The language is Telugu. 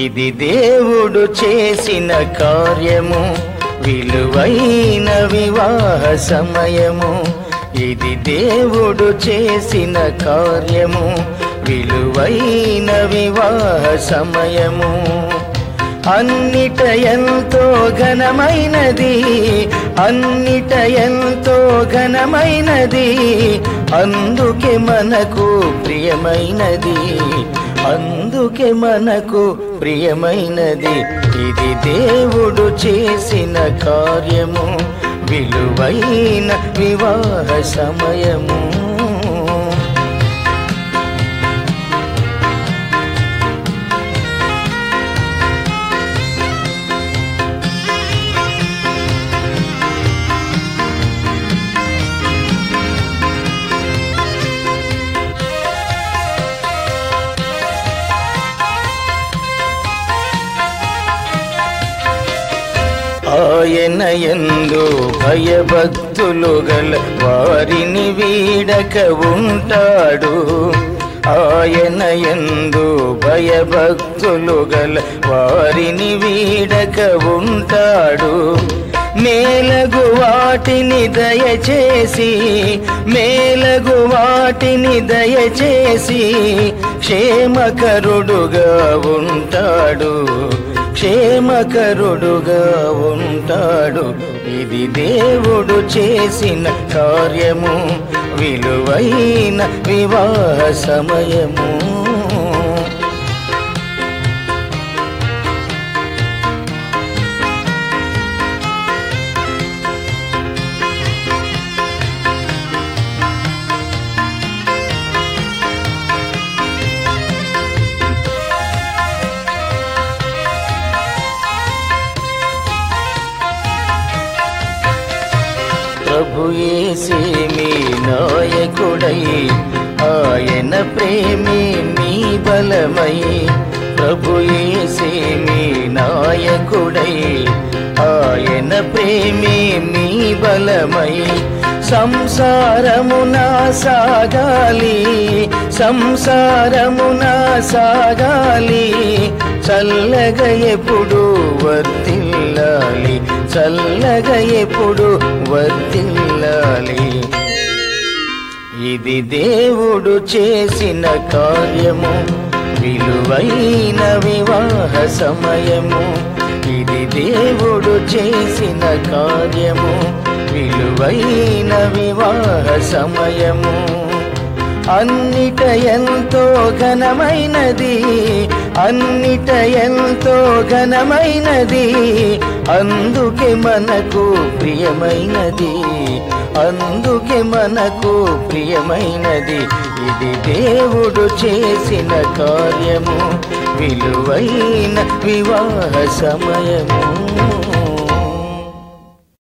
ఇది దేవుడు చేసిన కార్యము విలువైన వివాహ సమయము ఇది దేవుడు చేసిన కార్యము విలువైన వివాహ సమయము అన్నిట ఎంతో ఘనమైనది అన్నిట ఎంతో ఘనమైనది అందుకే మనకు ప్రియమైనది అందుకే మనకు ప్రియమైనది ఇది దేవుడు చేసిన కార్యము విలువైన వివాహ సమయము ఆయన ఎందు భయభక్తులు గల వారిని వీడక ఉంటాడు ఆయన ఎందు భయభక్తులు గల వారిని వీడక ఉంటాడు మేలగు వాటిని దయచేసి మేలగు వాటిని దయచేసి క్షేమకరుడుగా ఉంటాడు క్షేమకరుడుగా ఉంటాడు ఇది దేవుడు చేసిన కార్యము విలువైన వివాహ సమయము ప్రభుయేసే మీ నాయకుడై ఆయన ప్రేమే మీ బలమై ప్రభుయేసే మీ నాయకుడై ఆయన ప్రేమే మీ బలమై సంసారమున సాగాలి సంసారమున సాగాలి చల్లగా ఎప్పుడు వర్తిల్లాలి చల్లగా ఎప్పుడు వర్తిల్లాలి ఇది దేవుడు చేసిన కార్యము విలువైన వివాహ సమయము ఇది దేవుడు చేసిన కార్యము విలువైన వివాహ సమయము అన్నిట ఎంతో ఘనమైనది అన్నిట ఎంతో ఘనమైనది అందుకే మనకు ప్రియమైనది అందుకే మనకు ప్రియమైనది ఇది దేవుడు చేసిన కార్యము విలువైన వివాహ సమయము